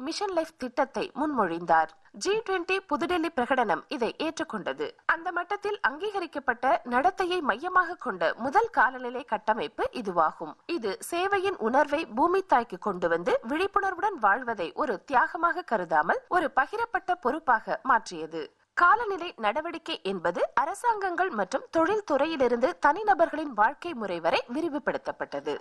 mission life திட்டத்தை முன்மொழிந்தார் G twenty புதுடெல்லி பிரகடனம் இதை ஏற்றுக்கொண்டது அந்த மட்டத்தில் அங்கீகரிக்கப்பட்ட நடத்தையை மையமாக கொண்ட முதல் காலநிலை கட்டமைப்பு இதுவாகும் இது சேவையின் உணர்வை பூமி தாய்க்கு கொண்டு வந்து விழிப்புணர்வுடன் வாழ்வதை ஒரு தியாகமாக கருதாமல் ஒரு பகிரப்பட்ட பொறுப்பாக மாற்றியது காலநிலை நடவடிக்கை என்பது அரசாங்கங்கள் மற்றும் தொழில்துறையிலிருந்து தனிநபர்களின் வாழ்க்கை முறை வரை விரிவுபடுத்தப்பட்டது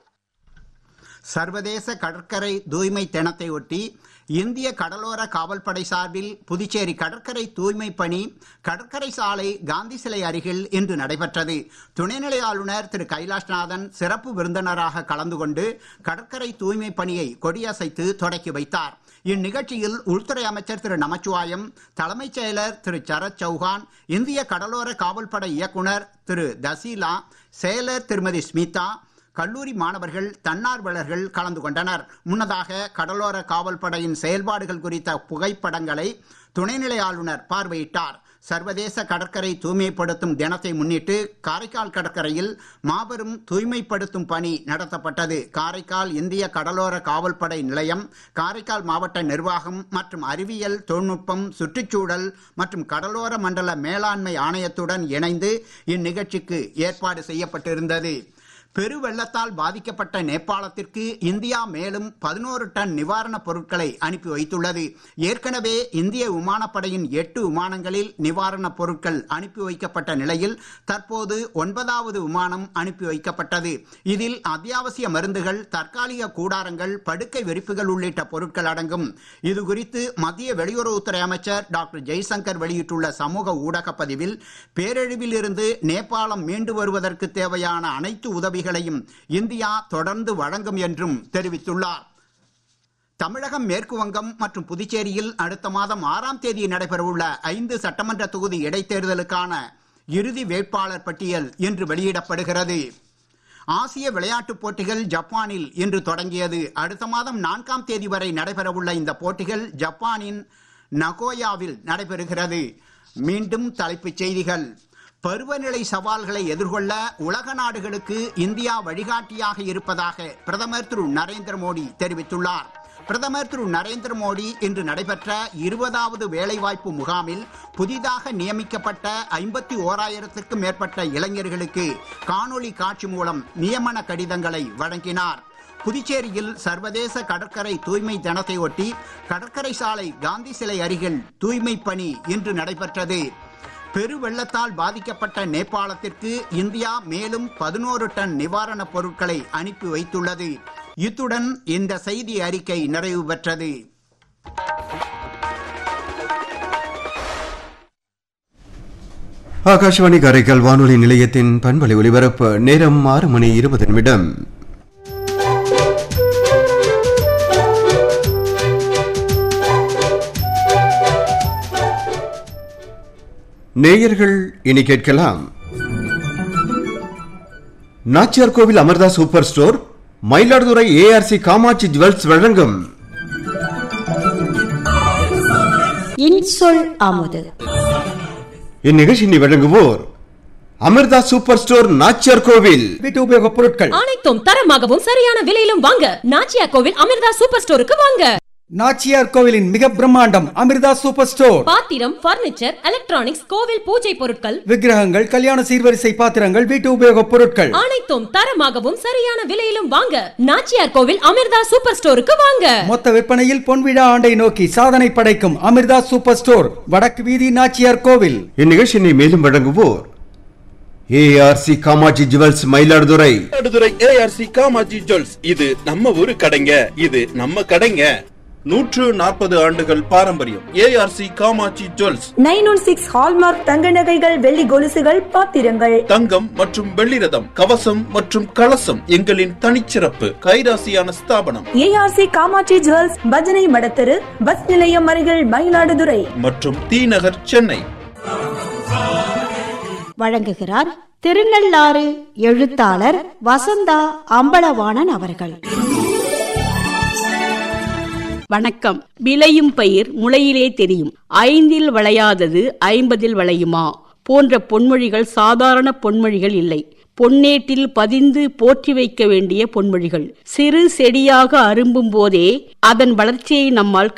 சர்வதேச கடற்கரை தூய்மை தினத்தை ஒட்டி இந்திய கடலோர காவல்படை சார்பில் புதுச்சேரி கடற்கரை தூய்மை பணி கடற்கரை சாலை காந்தி சிலை அருகில் இன்று நடைபெற்றது துணைநிலை ஆளுநர் திரு கைலாஷ்நாதன் சிறப்பு விருந்தினராக கலந்து கொண்டு கடற்கரை தூய்மை பணியை கொடியசைத்து தொடக்கி வைத்தார் இந்நிகழ்ச்சியில் உள்துறை அமைச்சர் திரு நமச்சிவாயம் தலைமைச் செயலர் திரு சரத் சௌஹான் இந்திய கடலோர காவல்படை இயக்குனர் திரு தசீலா செயலர் திருமதி ஸ்மிதா கல்லூரி மாணவர்கள் தன்னார்வலர்கள் கலந்து கொண்டனர் முன்னதாக கடலோர காவல்படையின் செயல்பாடுகள் குறித்த புகைப்படங்களை துணைநிலை ஆளுநர் பார்வையிட்டார் சர்வதேச கடற்கரை தூய்மைப்படுத்தும் தினத்தை முன்னிட்டு காரைக்கால் கடற்கரையில் மாபெரும் தூய்மைப்படுத்தும் பணி நடத்தப்பட்டது காரைக்கால் இந்திய கடலோர காவல்படை நிலையம் காரைக்கால் மாவட்ட நிர்வாகம் மற்றும் அறிவியல் தொழில்நுட்பம் சுற்றுச்சூழல் மற்றும் கடலோர மண்டல மேலாண்மை ஆணையத்துடன் இணைந்து இந்நிகழ்ச்சிக்கு ஏற்பாடு செய்யப்பட்டிருந்தது பெருவெள்ளத்தால் பாதிக்கப்பட்ட நேபாளத்திற்கு இந்தியா மேலும் பதினோரு டன் நிவாரணப் பொருட்களை அனுப்பி வைத்துள்ளது ஏற்கனவே இந்திய விமானப்படையின் எட்டு விமானங்களில் நிவாரணப் பொருட்கள் அனுப்பி வைக்கப்பட்ட நிலையில் தற்போது ஒன்பதாவது விமானம் அனுப்பி வைக்கப்பட்டது இதில் அத்தியாவசிய மருந்துகள் தற்காலிக கூடாரங்கள் படுக்கை விரிப்புகள் உள்ளிட்ட பொருட்கள் அடங்கும் இது குறித்து மத்திய வெளியுறவுத்துறை அமைச்சர் டாக்டர் ஜெய்சங்கர் வெளியிட்டுள்ள சமூக ஊடக பதிவில் பேரழிவில் இருந்து நேபாளம் மீண்டு வருவதற்கு தேவையான அனைத்து உதவி உதவிகளையும் இந்தியா தொடர்ந்து வழங்கும் என்றும் தெரிவித்துள்ளார் தமிழகம் மேற்கு வங்கம் மற்றும் புதுச்சேரியில் அடுத்த மாதம் ஆறாம் தேதி நடைபெறவுள்ள ஐந்து சட்டமன்ற தொகுதி இடைத்தேர்தலுக்கான இறுதி வேட்பாளர் பட்டியல் இன்று வெளியிடப்படுகிறது ஆசிய விளையாட்டுப் போட்டிகள் ஜப்பானில் இன்று தொடங்கியது அடுத்த மாதம் நான்காம் தேதி வரை நடைபெறவுள்ள இந்த போட்டிகள் ஜப்பானின் நகோயாவில் நடைபெறுகிறது மீண்டும் தலைப்புச் செய்திகள் பருவநிலை சவால்களை எதிர்கொள்ள உலக நாடுகளுக்கு இந்தியா வழிகாட்டியாக இருப்பதாக பிரதமர் திரு நரேந்திர மோடி தெரிவித்துள்ளார் பிரதமர் திரு நரேந்திர மோடி இன்று நடைபெற்ற இருபதாவது வேலைவாய்ப்பு முகாமில் புதிதாக நியமிக்கப்பட்ட ஐம்பத்தி ஓராயிரத்திற்கும் மேற்பட்ட இளைஞர்களுக்கு காணொளி காட்சி மூலம் நியமன கடிதங்களை வழங்கினார் புதுச்சேரியில் சர்வதேச கடற்கரை தூய்மை தினத்தை ஒட்டி கடற்கரை சாலை காந்தி சிலை அருகில் தூய்மை பணி இன்று நடைபெற்றது பெருவெள்ளத்தால் பாதிக்கப்பட்ட நேபாளத்திற்கு இந்தியா மேலும் பதினோரு டன் நிவாரணப் பொருட்களை அனுப்பி வைத்துள்ளது இத்துடன் இந்த செய்தி அறிக்கை நிறைவு பெற்றது ஆகாஷவாணி காரைக்கால் வானொலி நிலையத்தின் பண்பலை ஒலிபரப்பு நேரம் ஆறு மணி இருபது நிமிடம் நேயர்கள் இனி கேட்கலாம் Nachiyar Koil Amirtha super store Mayiladuthurai A R C Kamatchi jewels வழங்கும் இன்சொல் அமுது இந்நிகழ்ச்சியை வழங்குவோர் அமிர்தா சூப்பர் ஸ்டோர் நாச்சியார் கோவில் வீட்டு உபயோகப் பொருட்கள் அனைத்தும் தரமாகவும் சரியான விலையிலும் வாங்க நாச்சியா கோவில் அமிர்தா சூப்பர் ஸ்டோருக்கு வாங்க நாச்சியார் கோவிலின் மிக பிரம்மாண்டம் அமிர்தா சூப்பர் ஸ்டோர் பாத்திரம் பர்னிச்சர் எலக்ட்ரானிக்ஸ் கோவில் பூஜை பொருட்கள் விக்கிரகங்கள் கல்யாண சீர்வரிசை பாத்திரங்கள் வீட்டு உபயோகப் பொருட்கள் அனைத்தும் தரமாகவும் சரியான விலையிலும் வாங்க நாச்சியார் கோவில் அமிர்தா சூப்பர் ஸ்டோருக்கு வாங்க மொத்த விற்பனையில் பொன்விழா ஆண்டை நோக்கி சாதனை படைக்கும் அமிர்தா சூப்பர் ஸ்டோர் வடக்கு வீதி நாச்சியார் கோவில் இந்நிகழ்ச்சியை மேலும் வழங்குவோர் A R C Kamatchi jewels Mayiladuthurai Mayiladuthurai A R C Kamatchi jewels இது நம்ம ஊரு கடைங்க இது நம்ம கடைங்க நூற்று நாற்பது ஆண்டுகள் பாரம்பரியம் A R C Kamatchi jewels nine one six hallmark தங்க நகைகள் வெள்ளி கொலுசுகள் பாத்திரங்கள் தங்கம் மற்றும் வெள்ளி ரதம் கவசம் மற்றும் கலசம் எங்களின் தனிச்சிறப்பு கைராசியான ஸ்தாபனம் ஏஆர்சி காமாட்சி ஜுவல்ஸ் பஜனை மடத்தெரு பஸ் நிலையம் அருகில் மயிலாடுதுறை மற்றும் தீநகர் சென்னை வழங்குகிறார் திருநள்ளாறு எழுத்தாளர் வசந்தா அம்பலவாணன் அவர்கள் வணக்கம் விளையும் பயிர் முளையிலே தெரியும் ஐந்தில் விளையாதது ஐம்பதில் விளையுமா போன்ற பொன்மொழிகள் சாதாரண பொன்மொழிகள் இல்லை பொன்னேட்டில் பதிந்து போற்றி வைக்க வேண்டிய பொன்மொழிகள் சிறு செடியாக அரும்பும் போதே அதன் வளர்ச்சியை நம்மால்